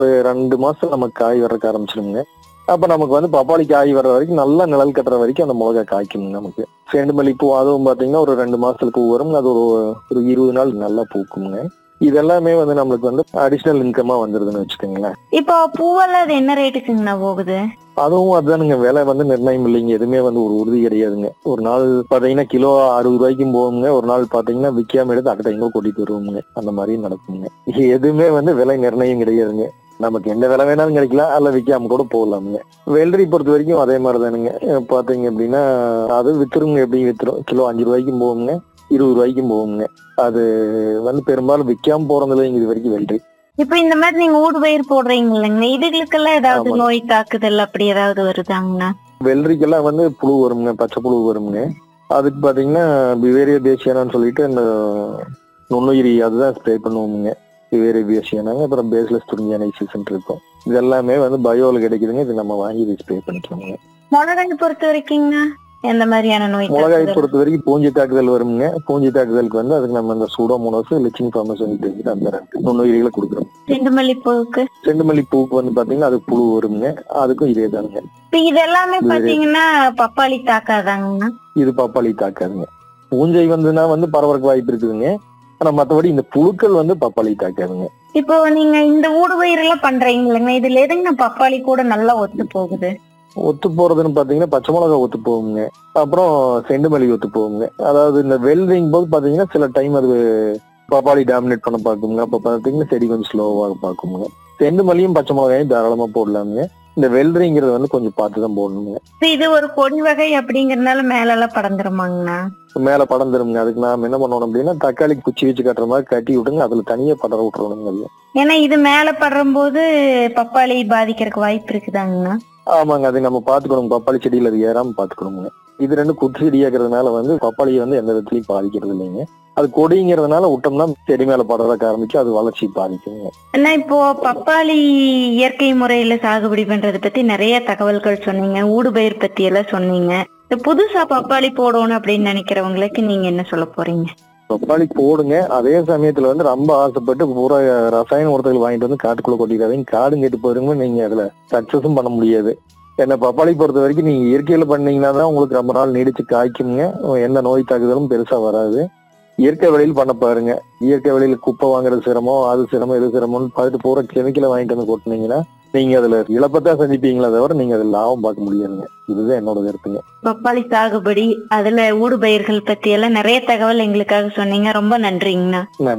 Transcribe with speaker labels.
Speaker 1: ஒரு ரெண்டு மாசம் நமக்கு காய் வர்றதுக்கு ஆரம்பிச்சிருங்க அப்ப நமக்கு வந்து பப்பாளி காய் வர்ற வரைக்கும் நல்லா நிழல் கட்டுற வரைக்கும் அந்த மிளகா காய்க்குங்க நமக்கு செண்டுமல்லி பூ அதுவும் பாத்தீங்கன்னா ஒரு ரெண்டு மாசத்துல பூ வரும் அது ஒரு ஒரு இருபது நாள் நல்லா பூக்குங்க இதெல்லாமே வந்து நம்மளுக்கு வந்து அடிஷனல் இன்கமா வந்துருதுன்னு வச்சுக்கோங்களேன்
Speaker 2: இப்போ பூவெல்லாம் அது என்ன ரேட்டுக்குங்கண்ணா போகுது
Speaker 1: அதுவும் அதுதானுங்க விலை வந்து நிர்ணயம் இல்லைங்க எதுவுமே வந்து ஒரு உறுதி கிடையாதுங்க ஒரு நாள் பாத்தீங்கன்னா கிலோ அறுபது ரூபாய்க்கும் போகுங்க ஒரு நாள் பாத்தீங்கன்னா விக்காம எடுத்து அக்கட்ட எங்க கொட்டிட்டு வருவோங்க அந்த மாதிரியும் நடக்குங்க இது எதுவுமே வந்து விலை நிர்ணயம் கிடையாதுங்க நமக்கு எந்த விலை வேணாலும் கிடைக்கலாம் அல்ல விக்காம கூட போகலாமுங்க வெள்ளரி பொறுத்த வரைக்கும் அதே மாதிரி தானுங்க அஹ் பாத்தீங்க அப்படின்னா அது வித்துருங்க எப்படி வித்துரும் கிலோ அஞ்சு ரூபாய்க்கும் போகுங்க இருபது ரூபாய்க்கும் போகுங்க அது வந்து பெரும்பாலும் விக்காம போறதுல இது வரைக்கும் வெள்ளரி
Speaker 2: இப்போ இந்த மாதிரி நீங்க ஊடு பயிர் போடுறீங்க இல்லைங்கண்ணா இதுகளுக்கெல்லாம் ஏதாவது
Speaker 1: ஆமாங்க.
Speaker 2: நோய் தாக்குதல் அப்படி ஏதாவது வருதாங்கண்ணா
Speaker 1: வெள்ளரிக்கெல்லாம் வந்து புழு வருங்க பச்சை புழு வருங்க அதுக்கு பாத்தீங்கன்னா பிவேரியா பேசியானான்னு சொல்லிட்டு அந்த நுண்ணுயிரி அதுதான் ஸ்ப்ரே பண்ணுவோமுங்க பிவேரியா பேசியானாங்க அப்புறம் பேஸ்லெஸ் துணியானைசிசன் இருக்கும் இது எல்லாமே வந்து பயோல கிடைக்குதுங்க இது நம்ம வாங்கி இது ஸ்ப்ரே பண்ணிக்கலாமுங்க
Speaker 2: மிளகாய் பொறுத்த வரைக்குங்கண்ணா எந்த மாதிரியான நோய்
Speaker 1: மிளகாய்
Speaker 2: தாக்குதல்?
Speaker 1: பொறுத்த வரைக்கும் பூஞ்சி தாக்குதல் வருங்க பூஞ்சி தாக்குதலுக்கு வந்து அதுக்கு நம்ம இந்த சூடோமோனோஸ் லிச்சிங் ஃபார்மஸ் அந்த நுண்ணுயிரிகளை கொடுக்குறோம்
Speaker 2: செண்டுமல்லி பூவுக்கு
Speaker 1: செண்டுமல்லி பூக்கு வந்து பாத்தீங்கன்னா அதுக்கு புழு வருங்க அதுக்கும் இதே தானுங்க
Speaker 2: இப்ப இதெல்லாமே
Speaker 1: இது-
Speaker 2: பாத்தீங்கன்னா பப்பாளி தாக்காதாங்கண்ணா
Speaker 1: இது பப்பாளி தாக்காதுங்க பூஞ்சை வந்துன்னா வந்து பரவறக்கு வாய்ப்பு இருக்குதுங்க ஆனா மத்தபடி இந்த புழுக்கள் வந்து பப்பாளி தாக்காதுங்க
Speaker 2: இப்போ நீங்க இந்த ஊடு பயிர் எல்லாம் பண்றீங்க இல்லைங்க இதுல எதுங்க பப்பாளி கூட நல்லா ஒத்து போகுது
Speaker 1: ஒத்து போறதுன்னு பாத்தீங்கன்னா பச்சை மிளகா ஒத்து போகுங்க அப்புறம் செண்டுமல்லி ஒத்து போகுங்க அதாவது இந்த வெல்டிங் போது பாத்தீங்கன்னா சில டைம் அது பப்பாளி டாமினேட் பண்ண பாக்குங்க அப்ப பாத்தீங்கன்னா செடி கொஞ்சம் ஸ்லோவாக பாக்குங்க செண்டுமல்லியும் பச்சை மிளகாயும் தாராளமா போடலாமுங்க இந்த வெள்ளரிங்கிறது வந்து கொஞ்சம் பார்த்து தான் போடணுங்க
Speaker 2: இப்ப இது ஒரு கொடி வகை அப்படிங்கறதுனால மேல எல்லாம் படந்துருமாங்கண்ணா
Speaker 1: மேல படம் தருங்க அதுக்கு நாம என்ன பண்ணணும் அப்படின்னா தக்காளி குச்சி வச்சு கட்டுற மாதிரி கட்டி விட்டுங்க அதுல தனியா படர விட்டுறணுங்க
Speaker 2: ஏன்னா இது மேல படுறும் போது பப்பாளி பாதிக்கிறதுக்கு வாய்ப்பு இருக்குதாங்கண்ணா
Speaker 1: ஆமாங்க அது நம்ம பாத்துக்கணும் பப்பாளி செடியில அது ஏறாம பாத்துக்கணுங்க இது ரெண்டு குத்து செடியாக்குறதுனால வந்து பப்பாளியை வந்து எந்த விதத்துலயும் பாதிக்கிறது இல்லைங்க அது கொடிங்கிறதுனால விட்டோம்னா செடி மேல படுறதுக்கு ஆரம்பிக்கும் அது வளர்ச்சி பாதிக்குங்க
Speaker 2: அண்ணா இப்போ பப்பாளி இயற்கை முறையில சாகுபடி பண்றதை பத்தி நிறைய தகவல்கள் சொன்னீங்க ஊடுபயிர் பத்தி எல்லாம் சொன்னீங்க இந்த புதுசா பப்பாளி போடணும் அப்படின்னு நினைக்கிறவங்களுக்கு நீங்க என்ன சொல்ல போறீங்க
Speaker 1: பப்பாளி போடுங்க அதே சமயத்துல வந்து ரொம்ப ஆசைப்பட்டு பூரா ரசாயன உரத்துகள் வாங்கிட்டு வந்து காட்டுக்குள்ள கொட்டிடாதீங்க காடும் கெட்டு போயிருங்க நீங்க அதுல சக்சஸும் பண்ண முடியாது என்ன பப்பாளி பொறுத்த வரைக்கும் நீங்க இயற்கையில பண்ணீங்கன்னா தான் உங்களுக்கு ரொம்ப நாள் நீடிச்சு காய்க்குங்க எந்த நோய் தாக்குதலும் பெருசா வராது இயற்கை வழியில் பண்ண பாருங்க இயற்கை வழியில குப்பை வாங்குறது சிரமம் அது சிரமம் இது சிரமம்னு பார்த்துட்டு பூரா கெமிக்கலை வாங்கிட்டு வந்து கொட்டினீங்கன்னா நீங்க அதுல இழப்பத்தான் சந்திப்பீங்களே தவிர நீங்க அதுல லாபம் பார்க்க முடியாதுங்க இதுதான் என்னோட கருத்துங்க
Speaker 2: பப்பாளி சாகுபடி அதுல ஊடுபயிர்கள் பத்தி எல்லாம் நிறைய தகவல் எங்களுக்காக சொன்னீங்க ரொம்ப நன்றிங்கண்ணா
Speaker 1: நன்றி